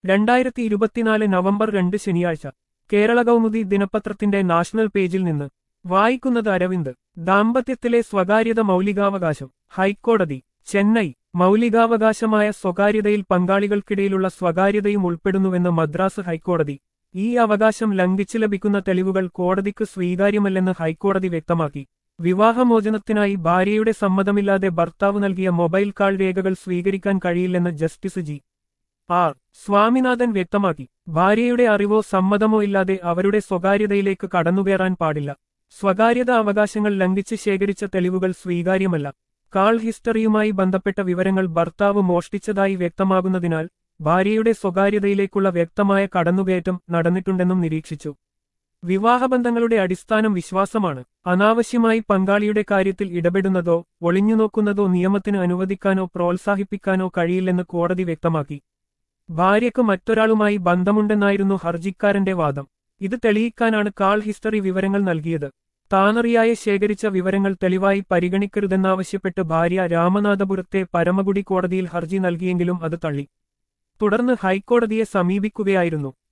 രണ്ടായിരത്തി ഇരുപത്തിനാല് നവംബർ രണ്ട് ശനിയാഴ്ച കേരള കൗമുദി ദിനപത്രത്തിന്റെ നാഷണൽ പേജിൽ നിന്ന് വായിക്കുന്നത് അരവിന്ദ് ദാമ്പത്യത്തിലെ സ്വകാര്യത മൗലികാവകാശം ഹൈക്കോടതി ചെന്നൈ മൗലികാവകാശമായ സ്വകാര്യതയിൽ പങ്കാളികൾക്കിടയിലുള്ള സ്വകാര്യതയും ഉൾപ്പെടുന്നുവെന്ന് മദ്രാസ് ഹൈക്കോടതി ഈ അവകാശം ലംഘിച്ച് ലഭിക്കുന്ന തെളിവുകൾ കോടതിക്ക് സ്വീകാര്യമല്ലെന്ന് ഹൈക്കോടതി വ്യക്തമാക്കി വിവാഹമോചനത്തിനായി ഭാര്യയുടെ സമ്മതമില്ലാതെ ഭർത്താവ് നൽകിയ മൊബൈൽ കാൾ രേഖകൾ സ്വീകരിക്കാൻ കഴിയില്ലെന്ന് ജസ്റ്റിസ് ജി ആർ സ്വാമിനാഥൻ വ്യക്തമാക്കി ഭാര്യയുടെ അറിവോ സമ്മതമോ ഇല്ലാതെ അവരുടെ സ്വകാര്യതയിലേക്ക് കടന്നുകയറാൻ പാടില്ല സ്വകാര്യത അവകാശങ്ങൾ ലംഘിച്ച് ശേഖരിച്ച തെളിവുകൾ സ്വീകാര്യമല്ല കാൾ ഹിസ്റ്ററിയുമായി ബന്ധപ്പെട്ട വിവരങ്ങൾ ഭർത്താവ് മോഷ്ടിച്ചതായി വ്യക്തമാകുന്നതിനാൽ ഭാര്യയുടെ സ്വകാര്യതയിലേക്കുള്ള വ്യക്തമായ കടന്നുകയറ്റം നടന്നിട്ടുണ്ടെന്നും നിരീക്ഷിച്ചു വിവാഹബന്ധങ്ങളുടെ അടിസ്ഥാനം വിശ്വാസമാണ് അനാവശ്യമായി പങ്കാളിയുടെ കാര്യത്തിൽ ഇടപെടുന്നതോ ഒളിഞ്ഞുനോക്കുന്നതോ നിയമത്തിന് അനുവദിക്കാനോ പ്രോത്സാഹിപ്പിക്കാനോ കഴിയില്ലെന്ന് കോടതി വ്യക്തമാക്കി ഭാര്യയ്ക്ക് മറ്റൊരാളുമായി ബന്ധമുണ്ടെന്നായിരുന്നു ഹർജിക്കാരന്റെ വാദം ഇത് തെളിയിക്കാനാണ് കാൾ ഹിസ്റ്ററി വിവരങ്ങൾ നൽകിയത് താനറിയായ ശേഖരിച്ച വിവരങ്ങൾ തെളിവായി പരിഗണിക്കരുതെന്നാവശ്യപ്പെട്ട് ഭാര്യ രാമനാഥപുരത്തെ പരമകുടി കോടതിയിൽ ഹർജി നൽകിയെങ്കിലും അത് തള്ളി തുടർന്ന് ഹൈക്കോടതിയെ സമീപിക്കുകയായിരുന്നു